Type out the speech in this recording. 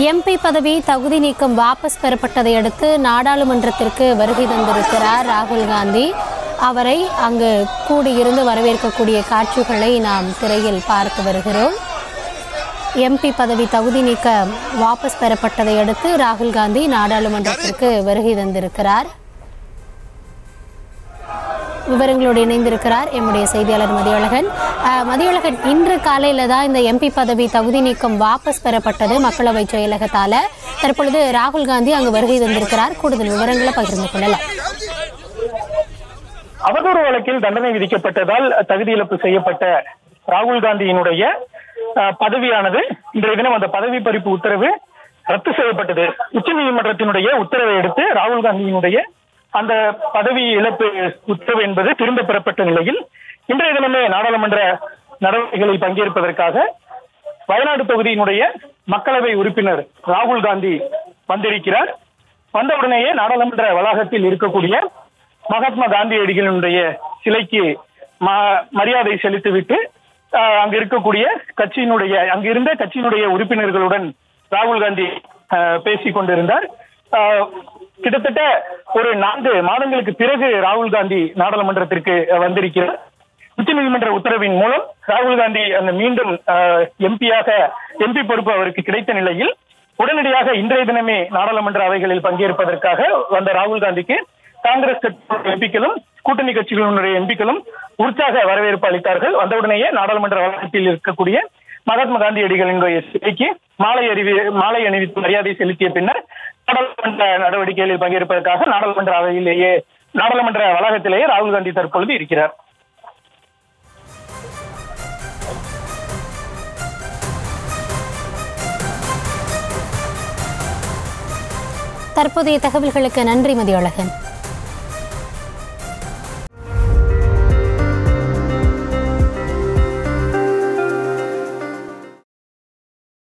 MP பதவி தகுதி நீக்கம் வாபஸ் பெறப்பட்டதை அடுத்து நாடாளுமன்றத்திற்கு வருகை தந்திருக்கிறார் ராகுல் காந்தி அவரை அங்கு கூடியிருந்து வரவேற்கக்கூடிய காட்சிகளை நாம் திரையில் பார்த்து வருகிறோம் எம்பி பதவி தகுதி நீக்க வாபஸ் பெறப்பட்டதை அடுத்து ராகுல் காந்தி நாடாளுமன்றத்திற்கு வருகை தந்திருக்கிறார் விவரங்களோடு இணைந்திருக்கிறார் எம்முடைய செய்தியாளர் மதியழகன் அஹ், மதியழகன் இன்று காலையில தான் இந்த எம்பி பதவி தகுதி நீக்கம் வாபஸ் பெறப்பட்டது மக்களவை செயலகத்தால தற்பொழுது ராகுல் காந்தி அங்கு வருகை தந்திருக்கிறார் கூடுதல் விவரங்களை பகிர்ந்து கொள்ளலாம் அவதூறு வழக்கில் தண்டனை விதிக்கப்பட்டதால் தகுதி இழப்பு செய்யப்பட்ட ராகுல் காந்தியினுடைய அஹ், பதவியானது இன்றைய தினம் அந்த பதவி பறிப்பு உத்தரவு ரத்து செய்யப்பட்டது உச்சநீதிமன்றத்தினுடைய உத்தரவை எடுத்து ராகுல் காந்தியினுடைய அந்த பதவி இழப்பு உத்தரவு என்பது திரும்ப பெறப்பட்ட நிலையில் இன்றைய தினமே நாடாளுமன்ற நடவடிக்கைகளில் பங்கேற்பதற்காக வயநாடு தொகுதியினுடைய மக்களவை உறுப்பினர் ராகுல் காந்தி வந்திருக்கிறார் வந்தவுடனேயே நாடாளுமன்ற வளாகத்தில் இருக்கக்கூடிய மகாத்மா காந்தியடிகளினுடைய சிலைக்கு ம- மரியாதை செலுத்திவிட்டு ஆஹ், அங்கு இருக்கக்கூடிய கட்சியினுடைய அங்கிருந்த கட்சியினுடைய உறுப்பினர்களுடன் ராகுல் காந்தி ஆஹ், பேசிக் கொண்டிருந்தார் ஆஹ், கிட்டத்தட்ட ஒரு நான்கு மாதங்களுக்கு பிறகு ராகுல் காந்தி நாடாளுமன்றத்திற்கு அஹ், வந்திருக்கிறார் உச்சநீதிமன்ற உத்தரவின் மூலம் ராகுல் காந்தி அந்த மீண்டும் எம்பியாக எம்பி பொறுப்பு அவருக்கு கிடைத்த நிலையில் உடனடியாக இன்றைய தினமே நாடாளுமன்ற அவைகளில் பங்கேற்பதற்காக வந்த ராகுல் காந்திக்கு காங்கிரஸ் கட்சி எம்பிக்களும் கூட்டணி கட்சிகளுடைய எம்பிக்களும் உற்சாக வரவேற்பு அளித்தார்கள் வந்தவுடனேயே நாடாளுமன்ற வளாகத்தில் இருக்கக்கூடிய மகாத்மா காந்தியடிகளினுடைய சிலைக்கு மாலை அறிவி மாலை அணிவித்து மரியாதை செலுத்திய பின்னர் நாடாளுமன்ற நடவடிக்கைகளில் பங்கேற்பதற்காக நாடாளுமன்ற அவையிலேயே நாடாளுமன்ற வளாகத்திலேயே ராகுல் காந்தி தற்பொழுது இருக்கிறார் தற்போதைய தகவல்களுக்கு நன்றி மதியழகன்